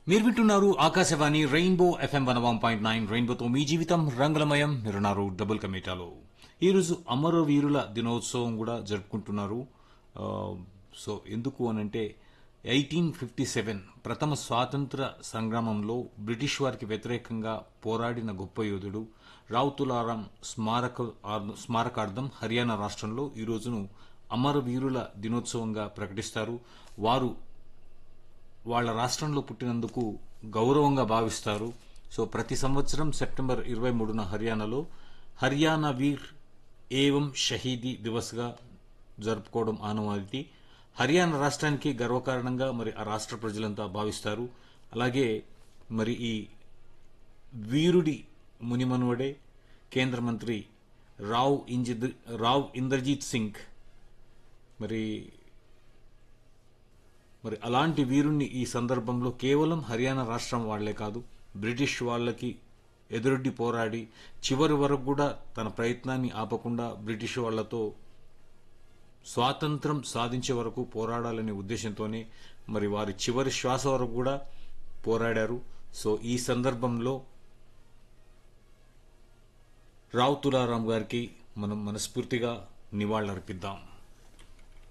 మీరు వింటున్నారు Akashvani rainbow FM one one point nine రెయిన్బోతో మీ జీవితం రంగులమయం మీరున్నారు డబుల్ కమేటాలో ఈరోజు అమరవీరుల దినోత్సవం కూడా జరుపుకుంటున్నారు ఆ, సో ఎందుకు అనంటే ఎయిటీన్ ఫిఫ్టీ సెవెన్ ప్రథమ స్వాతంత్ర సంగ్రామంలో బ్రిటిష్ వారికి వ్యతిరేకంగా పోరాడిన గొప్ప యోధుడు రావ్ తులారాం స్మారక ఆర్- స్మారకార్థం హర్యానా రాష్ట్రంలో ఈ రోజును అమరవీరుల దినోత్సవంగా ప్రకటిస్తారు వారు వాళ్ళ రాష్ట్రంలో పుట్టినందుకు గౌరవంగా భావిస్తారు సో ప్రతి సంవత్సరం సెప్టెంబర్ ఇరవై మూడున హర్యానాలో హర్యానా వీర్ ఏవం షహీదీ దివస్గా జరుపుకోవడం ఆనవాయితీ హర్యానా రాష్ట్రానికి గర్వకారణంగా మరి ఆ రాష్ట్ర ప్రజలంతా భావిస్తారు అలాగే మరి ఈ వీరుడి మునిమనువడే కేంద్ర మంత్రి రావ్ ఇంజిద్ రావ్ ఇంద్రజీత్ సింగ్ మరి మరి అలాంటి వీరుణ్ణి ఈ సందర్భంలో కేవలం హర్యానా రాష్ట్రం వాళ్లే కాదు బ్రిటిష్ వాళ్ళకి ఎదురొడ్డి పోరాడి చివరి వరకు కూడా తన ప్రయత్నాన్ని ఆపకుండా బ్రిటిష్ వాళ్లతో స్వాతంత్రం సాధించే వరకు పోరాడాలనే ఉద్దేశంతోనే మరి వారి చివరి శ్వాస వరకు కూడా పోరాడారు సో ఈ సందర్భంలో రావ్ తులారాం గారికి మనం మనస్ఫూర్తిగా నివాళులర్పిద్దాం